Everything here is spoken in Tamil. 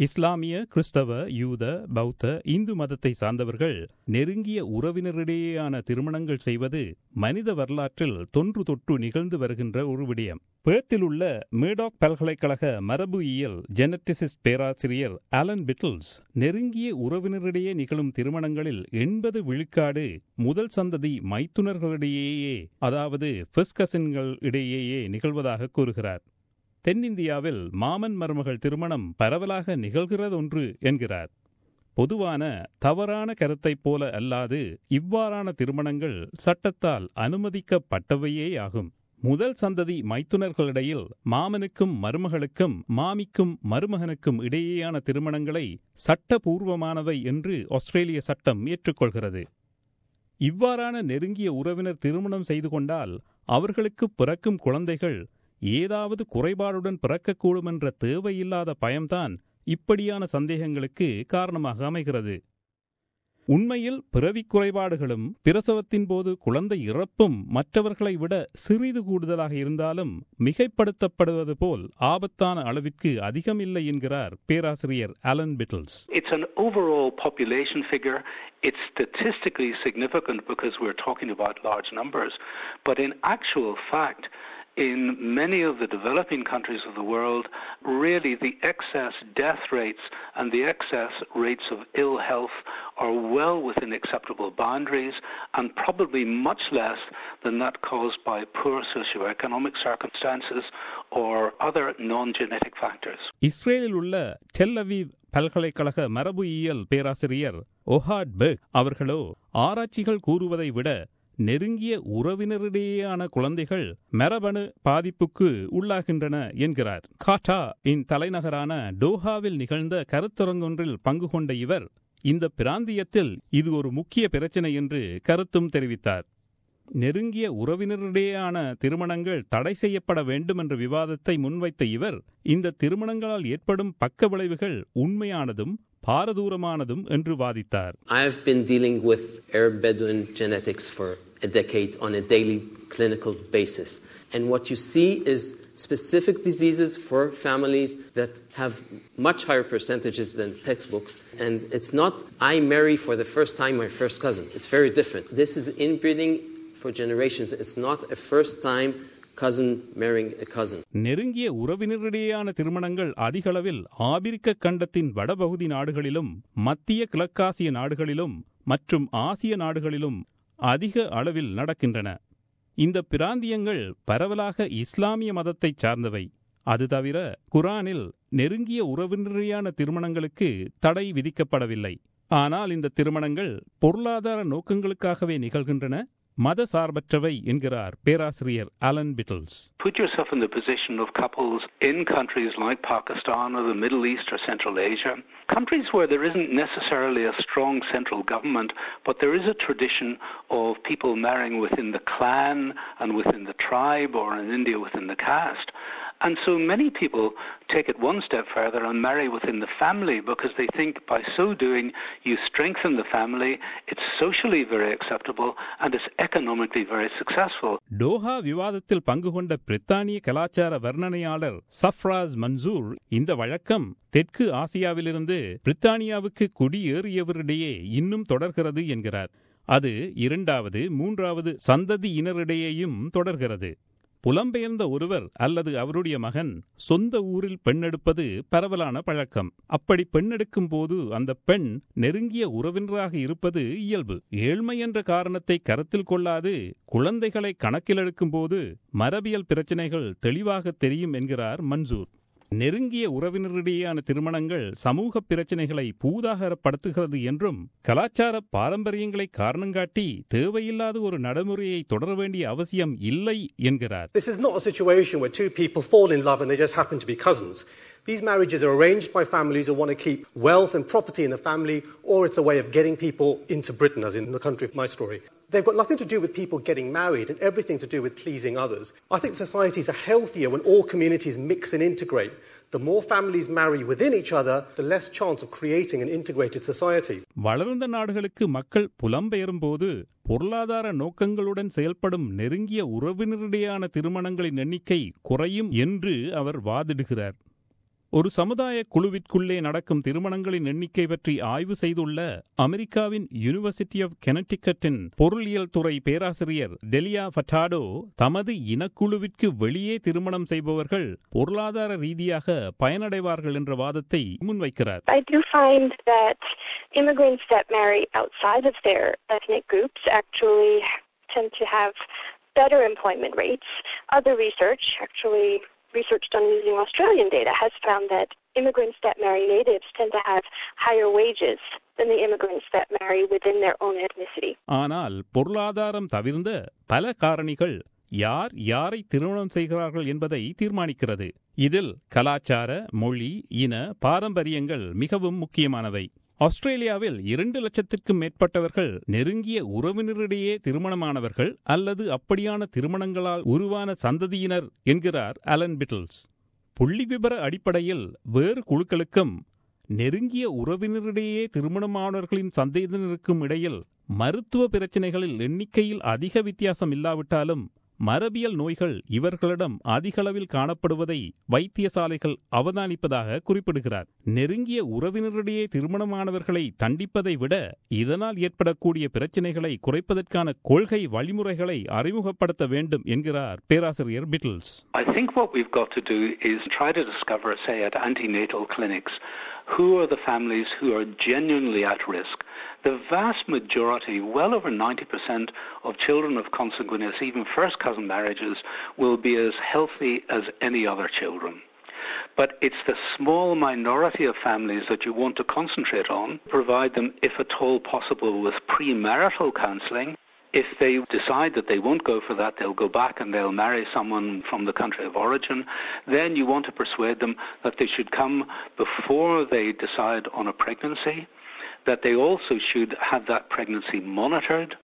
இஸ்லாமிய கிறிஸ்தவ யூத பௌத்த இந்து மதத்தை சார்ந்தவர்கள் நெருங்கிய உறவினரிடையேயான திருமணங்கள் செய்வது மனித வரலாற்றில் தொன்று தொற்று நிகழ்ந்து வருகின்ற ஒரு விடயம் பேர்த்தில் உள்ள மேடாக் பல்கலைக்கழக மரபு இயல் ஜெனட்டிசிஸ்ட் பேராசிரியர் ஆலன் பிட்டில்ஸ் நெருங்கிய உறவினரிடையே நிகழும் திருமணங்களில் எண்பது விழுக்காடு முதல் சந்ததி மைத்துனர்களிடையேயே அதாவது ஃபெஸ்ட் கசின்கள் இடையேயே நிகழ்வதாக கூறுகிறார் தென்னிந்தியாவில் மாமன் மருமகள் திருமணம் பரவலாக நிகழ்கிறதொன்று என்கிறார் பொதுவான தவறான கருத்தைப் போல அல்லாது இவ்வாறான திருமணங்கள் சட்டத்தால் அனுமதிக்கப்பட்டவையேயாகும் முதல் சந்ததி மைத்துனர்களிடையில் மாமனுக்கும் மருமகளுக்கும் மாமிக்கும் மருமகனுக்கும் இடையேயான திருமணங்களை சட்டபூர்வமானவை என்று ஆஸ்திரேலிய சட்டம் ஏற்றுக்கொள்கிறது இவ்வாறான நெருங்கிய உறவினர் திருமணம் செய்து கொண்டால் அவர்களுக்கு பிறக்கும் குழந்தைகள் ஏதாவது குறைபாடுடன் பிறக்கக்கூடும் என்ற தேவையில்லாத பயம்தான் இப்படியான சந்தேகங்களுக்கு காரணமாக அமைகிறது உண்மையில் பிறவிக் குறைபாடுகளும் பிரசவத்தின் போது குழந்தை இறப்பும் மற்றவர்களை விட சிறிது கூடுதலாக இருந்தாலும் மிகைப்படுத்தப்படுவது போல் ஆபத்தான அளவிற்கு அதிகமில்லை என்கிறார் பேராசிரியர் Alan Bittles It's an overall population figure. It's statistically significant because we're talking about large numbers. But in actual fact, in many of the developing countries of the world, really the excess death rates and the excess rates of ill health are well within acceptable boundaries and probably much less than that caused by poor socioeconomic circumstances or other non-genetic factors. இஸ்ரேலில் உள்ள டெல் அவீவ் பல்கலைக்கழக மரபு இயல் பேராசிரியர் ஒஹாட் பெக் அவர்களோ ஆராய்ச்சிகள் கூறுவதை விட நெருங்கிய உறவினரிடையேயான குழந்தைகள் மரபணு பாதிப்புக்கு உள்ளாகின்றன என்கிறார் காட்டா இன் தலைநகரான டோஹாவில் நிகழ்ந்த கருத்தரங்கொன்றில் பங்கு கொண்ட இவர் இந்த பிராந்தியத்தில் இது ஒரு முக்கிய பிரச்சனை என்று கருத்தும் தெரிவித்தார் நெருங்கிய உறவினரிடையேயான திருமணங்கள் தடை செய்யப்பட வேண்டும் என்ற விவாதத்தை முன்வைத்த இவர் இந்த திருமணங்களால் ஏற்படும் பக்க விளைவுகள் உண்மையானதும் பாரதூரமானதும் என்று வாதித்தார் I have been dealing with Arab Bedouin genetics for a decade on a daily clinical basis. And what you see is specific diseases for families that have much higher percentages than textbooks. And it's not, I marry for the first time my first cousin. It's very different. This is inbreeding for generations. It's not a first time cousin marrying a cousin. நெருங்கிய உறவினரிடையேயான திருமணங்கள் அதிகளவில் ஆபிரிக்க கண்டத்தின் வடபகுதி நாடுகளிலும் மத்திய கிழக்காசிய நாடுகளிலும் மற்றும் ஆசிய நாடுகளிலும் அதிக அளவில் நடக்கின்றன இந்த பிராந்தியங்கள் பரவலாக இஸ்லாமிய மதத்தைச் சார்ந்தவை அது தவிர குரானில் நெருங்கிய உறவினரிடையான திருமணங்களுக்கு தடை விதிக்கப்படவில்லை ஆனால் இந்த திருமணங்கள் பொருளாதார நோக்கங்களுக்காகவே நிகழ்கின்றன மத சார்பற்றவை என்கிறார் பேராசிரியர் Alan Bittles Put yourself in the position of couples in countries like Pakistan or the Middle East or Central Asia, countries where there isn't necessarily a strong central government, but there is a tradition of people marrying within the clan and within the tribe or in India within the caste. And so many people take it one step further and marry within the family because they think by so doing you strengthen the family, it's socially very acceptable, and it's economically very successful. Doha விவாதத்தில் பங்கு கொண்ட பிரித்தானிய கலாச்சார வர்ணனையாளர் சஃப்ராஸ் மன்சூர் இந்த வழக்கம் தெற்கு ஆசியாவிலிருந்து பிரித்தானியாவுக்கு குடியேறியவரிடையே இன்னும் தொடர்கிறது என்கிறார் அது இரண்டாவது மூன்றாவது சந்ததியினரிடையேயும் தொடர்கிறது புலம்பெயர்ந்த ஒருவர் அல்லது அவருடைய மகன் சொந்த ஊரில் பெண்ணெடுப்பது பரவலான பழக்கம் அப்படி பெண்ணெடுக்கும் போது அந்த பெண் நெருங்கிய உறவினராக இருப்பது இயல்பு ஏழ்மை என்ற காரணத்தை கருத்தில் கொள்ளாது குழந்தைகளை கணக்கிலெடுக்கும் போது மரபியல் பிரச்சனைகள் தெளிவாக தெரியும் என்கிறார் மன்சூர் நெருங்கிய உறவினரிடையேயான திருமணங்கள் சமூக பிரச்சனைகளை பூதாகரப்படுத்துகிறது என்றும் கலாச்சார பாரம்பரியங்களை காரணங்காட்டி தேவையில்லாத ஒரு நடைமுறையை தொடர வேண்டிய அவசியம் இல்லை என்கிறார் This is not a situation where two people fall in love and they just happen to be cousins. These marriages are arranged by families who want to keep wealth and property in the family, or it's a way of getting people into Britain, as in the country of my story. They've got nothing to do with people getting married and everything to do with pleasing others. I think societies are healthier when all communities mix and integrate. The more families marry within each other, the less chance of creating an integrated society. வளர்ந்த நாடுகளுக்கு மக்கள் புலம்பெயரும் போது பொருளாதார நோக்கங்களுடன் செயல்படும் நெருங்கிய உறவினரிடையான திருமணங்களின் எண்ணிக்கை குறையும் என்று அவர் வாதிடுகிறார் ஒரு சமுதாய குழுவிற்குள்ளே நடக்கும் திருமணங்களின் எண்ணிக்கை பற்றி ஆய்வு செய்துள்ள அமெரிக்காவின் யூனிவர்சிட்டி ஆஃப் கெனடிகட்டின் பொருளியல் துறை பேராசிரியர் டெலியா ஃபட்டாடோ தமது இனக்குழுவிற்கு வெளியே திருமணம் செய்பவர்கள் பொருளாதார ரீதியாக பயனடைவார்கள் என்ற வாதத்தை முன்வைக்கிறார் I do find that immigrants that marry outside of their ethnic groups actually tend to have better employment rates. Other research, actually research done using Australian data, has found that immigrants that marry natives tend to have higher wages than the immigrants that marry within their own ethnicity. ஆனால் பொருளாதாரம் தவிர்ந்த பல காரணிகள் யார் யாரை திருமணம் செய்கிறார்கள் என்பதை தீர்மானிக்கிறது இதில் கலாச்சார மொழி இன பாரம்பரியங்கள் மிகவும் முக்கியமானவை ஆஸ்திரேலியாவில் இரண்டு லட்சத்திற்கும் மேற்பட்டவர்கள் நெருங்கிய உறவினரிடையே திருமணமானவர்கள் அல்லது அப்படியான திருமணங்களால் உருவான சந்ததியினர் என்கிறார் அலன் பிட்டில்ஸ் புள்ளி விபர அடிப்படையில் வேறு குழுக்களுக்கும் நெருங்கிய உறவினரிடையே திருமணமானவர்களின் சந்ததியினருக்கும் இடையில் மருத்துவ பிரச்சினைகளில் எண்ணிக்கையில் அதிக வித்தியாசம் இல்லாவிட்டாலும் மரபியல் நோய்கள் இவர்களிடம் அதிகளவில் காணப்படுவதை வைத்தியசாலைகள் அவதானிப்பதாக குறிப்பிடுகிறார் நெருங்கிய உறவினரிடையே திருமணமானவர்களை தண்டிப்பதை விட இதனால் ஏற்படக்கூடிய பிரச்சினைகளை குறைப்பதற்கான கொள்கை வழிமுறைகளை அறிமுகப்படுத்த வேண்டும் என்கிறார் பேராசிரியர் Bittles I think what we've got to do is try to discover, say, at antenatal clinics, who are the families who are genuinely at risk. The vast majority, well over 90% of children of consanguineous, even first cousin marriages, will be as healthy as any other children. But it's the small minority of families that you want to concentrate on, provide them, if at all possible, with premarital counselling. If they decide that they won't go for that, they'll go back and they'll marry someone from the country of origin. Then you want to persuade them that they should come before they decide on a pregnancy, that they also should have that pregnancy monitored